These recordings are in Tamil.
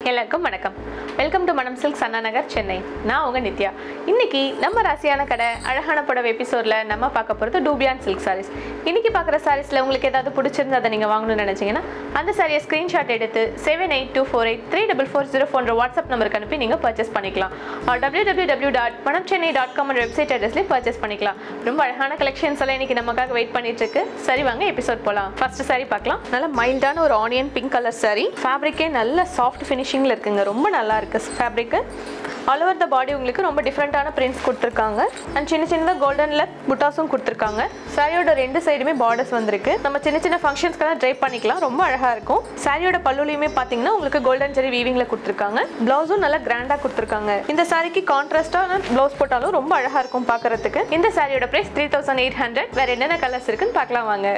எல்லாருக்கும் வணக்கம் welcome to Manam silk Anna Nagar Chennai நான் உங்க நித்யா இன்னைக்கு நம்ம ராசியான கடை அழகான புடவை எபிசோட்ல நம்ம பார்க்க போகிறது டூபியான் சில்க் சாரீஸ் இன்னைக்கு பார்க்குற சாரீஸ்ல உங்களுக்கு ஏதாவது பிடிச்சிருந்து அதை நீங்கள் வாங்கணும்னு நினைச்சீங்கன்னா அந்த சாரியை ஸ்க்ரீன்ஷாட் எடுத்து seven eight two four eight three double four zero ஃபோன்ற வாட்ஸ்அப் நம்பருக்கு அனுப்பி நீங்கள் பர்ச்சேஸ் பண்ணிக்கலாம் W W W dot Manam Chennai dot com website அட்ரஸ்லேயே பர்ச்சேஸ் பண்ணிக்கலாம் ரொம்ப அழகான கலெக்ஷன்ஸ் எல்லாம் இன்னைக்கு நமக்காக வெயிட் பண்ணிட்டு இருக்கு சரி வாங்க எபிசோட் போகலாம் ஃபர்ஸ்ட் saree பார்க்கலாம் நல்ல மைல்டான ஒரு ஆனியன் பிங்க் கலர் saree ஃபேப்ரிக்கே நல்ல சாஃப்ட் ஃபினிஷிங்கில் இருக்குங்க ரொம்ப நல்லா இருக்கு fabric all over the body உங்களுக்கு ரொம்ப டிஃப்ரெண்ட்டான பிரிண்ட்ஸ் கொடுத்துருக்காங்க அண்ட் சின்ன சின்னதாக கோல்டனில் புட்டாஸும் கொடுத்துருக்காங்க சாரியோட ரெண்டு சைடுமே பார்டர்ஸ் வந்திருக்கு நம்ம சின்ன சின்ன ஃபங்க்ஷன்ஸ்க்கெல்லாம் ட்ரை பண்ணிக்கலாம் ரொம்ப அழகாக இருக்கும் சாரியோட பல்லுலையுமே பார்த்தீங்கன்னா உங்களுக்கு கோல்டன் ஜெரி வீவிங்கில் கொடுத்துருக்காங்க ப்ளவுஸும் நல்லா கிராண்டாக கொடுத்துருக்காங்க இந்த சாரிக்கு கான்ட்ராஸ்டான ப்ளவுஸ் போட்டாலும் ரொம்ப அழகாக இருக்கும் பார்க்கறதுக்கு இந்த சாரியோட price three thousand eight hundred வேறு என்னென்ன கலர்ஸ் இருக்குன்னு பார்க்கலாம் வாங்க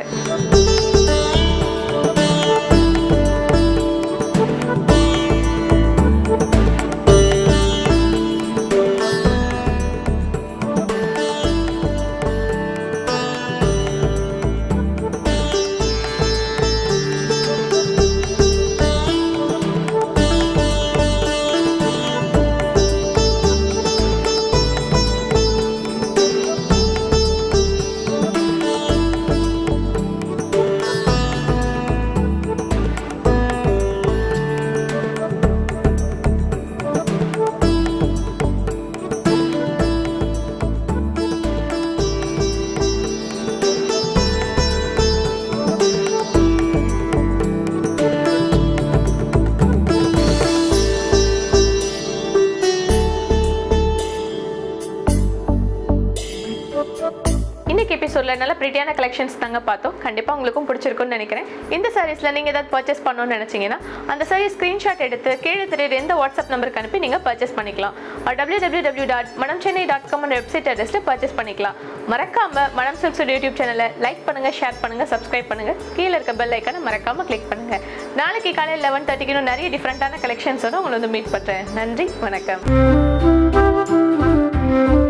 இன்னைக்கு எபிசோட்ல நல்ல பிரிட்டியான கலெக்ஷன்ஸ் தாங்க பார்த்தோம் கண்டிப்பாக உங்களுக்கும் பிடிச்சிருக்கும்னு நினைக்கிறேன் இந்த சாரீஸில் நீங்கள் ஏதாவது பர்ச்சேஸ் பண்ணணும்னு நினச்சிங்கன்னா அந்த சாரீ ஸ்க்ரீன்ஷாட் எடுத்து கீழே தெரியுற எந்த வாட்ஸ்அப் நம்பருக்கு அனுப்பி நீங்கள் பர்ச்சேஸ் பண்ணிக்கலாம் W W W dot Manam Chennai dot com website அட்ரஸில் பர்ச்சேஸ் பண்ணிக்கலாம் மறக்காம மனம் சில்க்ஸ் யூடியூப் சேனலை லைக் பண்ணுங்க ஷேர் பண்ணுங்க சப்ஸ்கிரைப் பண்ணுங்க கீழே இருக்க பெல் ஐக்கானை மறக்காம கிளிக் பண்ணுங்க நாளைக்கு காலையில் லெவன் தேர்ட்டிக்கு இன்னும் நிறைய டிஃப்ரெண்ட்டான கலெக்ஷன்ஸோட உங்களை வந்து மீட் பண்ணுறேன் நன்றி வணக்கம்